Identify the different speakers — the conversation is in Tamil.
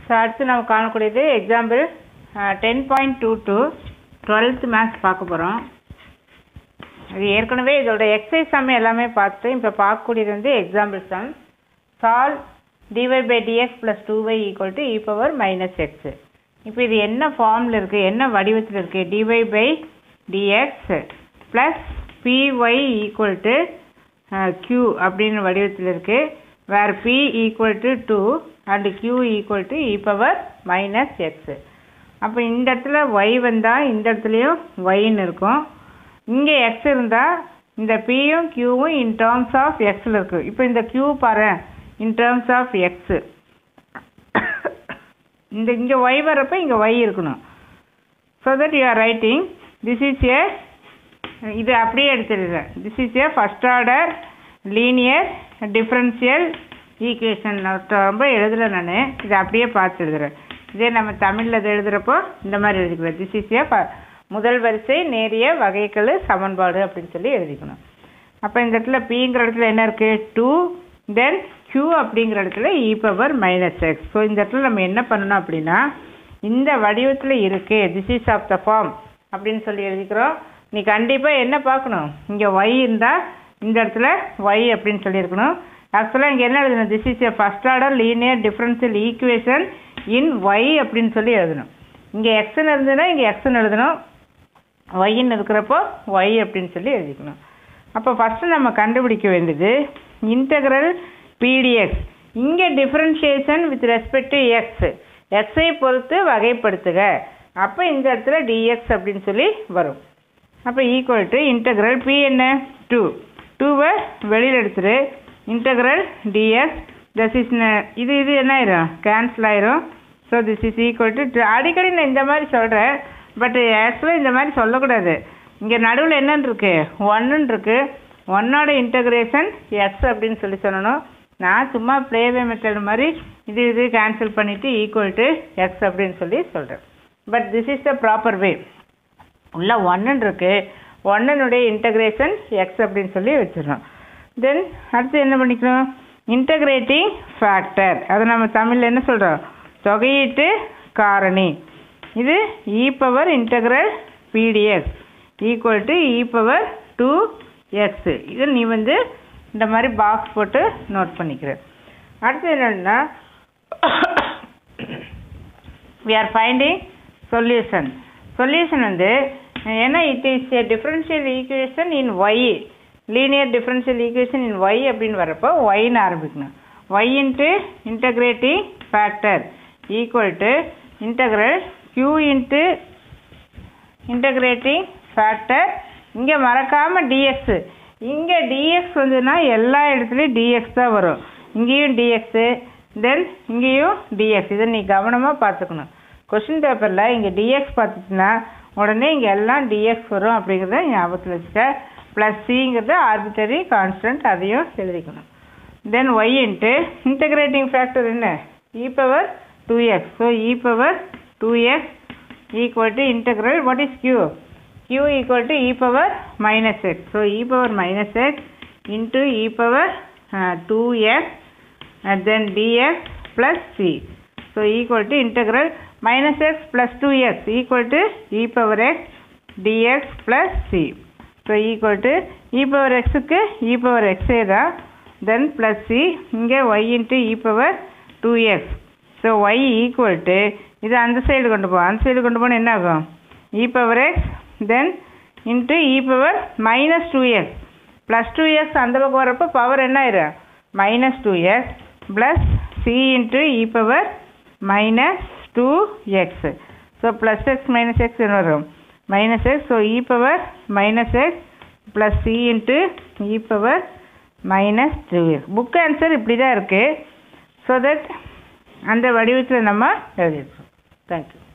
Speaker 1: ஸோ அடுத்து நம்ம காணக்கூடியது example ten point two to twelfth maths பார்க்க போகிறோம் அது ஏற்கனவே இதோட எக்ஸசைஸ் சம் எல்லாமே பார்த்துட்டு இப்போ பார்க்கக்கூடியது வந்து example sum solve dy by dx plus two y equal to e power minus x இப்போ இது என்ன ஃபார்மில் இருக்குது என்ன வடிவத்தில் இருக்குது dy by dx plus py equal to q அப்படின்னு வடிவத்தில் இருக்குது where p equal to two and q equal to e power minus x அப்போ இந்த இடத்துல ஒய் வந்தால் இந்த இடத்துலையும் ஒய்ன்னு இருக்கும் இங்கே எக்ஸ் இருந்தால் இந்த பியும் க்யூவும் இன் டேர்ம்ஸ் ஆஃப் எக்ஸில் இருக்குது இப்போ இந்த க்யூ பாரு இன் டேர்ம்ஸ் ஆஃப் எக்ஸு இந்த இங்கே ஒய் வரப்போ இங்கே ஒய் இருக்கணும் so that you are writing this is a இது அப்படியே எடுத்துடுறேன் this is a first order linear differential equation ரொம்ப எழுதலை நான் இதை அப்படியே பார்த்து எழுதுறேன் இதே நம்ம தமிழில் இது எழுதுகிறப்போ இந்த மாதிரி எழுதிக்கிறேன் திஸ் இஸ் ஏ முதல் வரிசை நேரிய வகைக்கெழு சமன்பாடு அப்படின்னு சொல்லி எழுதிக்கணும் அப்போ இந்த இடத்துல பிங்கிற இடத்துல என்ன இருக்குது டூ தென் q அப்படிங்கிற இடத்துல e power minus x so இந்த இடத்துல நம்ம என்ன பண்ணணும் அப்படின்னா இந்த வடிவத்தில் இருக்குது this is of the form அப்படின்னு சொல்லி எழுதிக்கிறோம் நீ கண்டிப்பாக என்ன பார்க்கணும் இங்கே ஒய் இருந்தால் இந்த இடத்துல ஒய் அப்படின்னு சொல்லியிருக்கணும் ஆக்சுவலாக இங்கே என்ன எழுதணும் this is a first order linear differential equation in y அப்படின்னு சொல்லி எழுதணும் இங்கே எக்ஸ்ன்னு இருந்ததுன்னா இங்கே எக்ஸ்ன்னு எழுதணும் ஒய்ன்னு இருக்கிறப்போ ஒய் அப்படின்னு சொல்லி எழுதிக்கணும் அப்போ ஃபஸ்ட்டு நம்ம கண்டுபிடிக்க வேண்டியது இன்டெக்ரல் பிடிஎக்ஸ் இங்கே differentiation with respect to x எக்ஸை பொறுத்து வகைப்படுத்துக அப்போ இந்த இடத்துல டிஎக்ஸ் அப்படின்னு சொல்லி வரும் அப்போ ஈக்குவல் டு இன்டெக்ரல் பி என்ன டூ டூவை வெளியில் எடுத்துரு இன்டெக்ரல் டிஎக்ஸ் தஸ் இஸ் இது இது என்ன ஆயிரும் கேன்சல் ஆயிரும் so this is equal to அடிக்கடி நான் இந்த மாதிரி சொல்கிறேன் பட் ஆக்சுவலாக இந்த மாதிரி சொல்லக்கூடாது இங்கே நடுவில் என்னன்னு இருக்கு ஒன்றுன்னு இருக்கு ஒன்னோட இன்டகிரேஷன் எக்ஸ் அப்படின்னு சொல்லி சொல்லணும் நான் சும்மா ப்ளேவே மெத்தட் மாதிரி இது இது கேன்சல் பண்ணிவிட்டு ஈக்குவல் டு எக்ஸ் அப்படின்னு சொல்லி சொல்கிறேன் but this is the proper way உள்ள ஒன்றுன்னு இருக்கு ஒன்னனுடைய இன்டகிரேஷன் எக்ஸ் அப்படின்னு சொல்லி வச்சிடணும் தென் அடுத்து என்ன பண்ணிக்கணும் இன்டகிரேட்டிங் ஃபேக்டர் அதை நம்ம தமிழில் என்ன சொல்கிறோம் தொகையீட்டு காரணி இது e power integral pdx equal to e power two x இது நீ வந்து இந்த மாதிரி பாக்ஸ் போட்டு நோட் பண்ணிக்கிற அடுத்து என்னென்னா we are finding solution solution வந்து ஏன்னா it is a differential equation in y linear differential equation in y அப்படின்னு வரப்போ ஒய்ன்னு ஆரம்பிக்கணும் y into integrating factor equal to integral q into integrating factor இங்கே மறக்காமல் டிஎக்ஸு இங்கே டிஎக்ஸ் வந்ததுன்னா எல்லா இடத்துலையும் டிஎக்ஸ் தான் வரும் இங்கேயும் டிஎக்ஸு தென் இங்கேயும் டிஎக்ஸ் இதை நீ கவனமாக பார்த்துக்கணும் கொஷின் பேப்பரில் இங்கே டிஎக்ஸ் பார்த்துச்சுன்னா உடனே இங்கே எல்லாம் டிஎக்ஸ் வரும் அப்படிங்கிறத ஞாபகத்தில் வச்சுக்க ப்ளஸ் சிங்கிறது ஆர்பிட்டரி கான்ஸ்டன்ட் அதையும் எழுதிக்கணும் then y into integrating factor என்ன e power two x so e power two x equal to integral what is q q equal to e power minus x so e power minus x into e power uh, 2x and then dx plus c so equal to integral minus x plus 2x equal to e power x dx plus c so equal to e power x க்கு e power x தான் then plus c இங்கே y into e power 2x so y equal to இது அந்த சைடு கொண்டு போ அந்த சைடு கொண்டு போனால் என்ன ஆகும் e power x then into e power minus two x plus two x அந்த பக்கம் வரப்போ பவர் என்ன ஆயிரும் minus two x plus c into e power minus two x so plus x minus x என்ன வரும் minus x so e power minus x plus c into e power minus two x book answer இப்படி தான் இருக்குது ஸோ தட் அந்த வடிவத்தில் நம்ம எழுதியிருக்கோம் தேங்க்யூ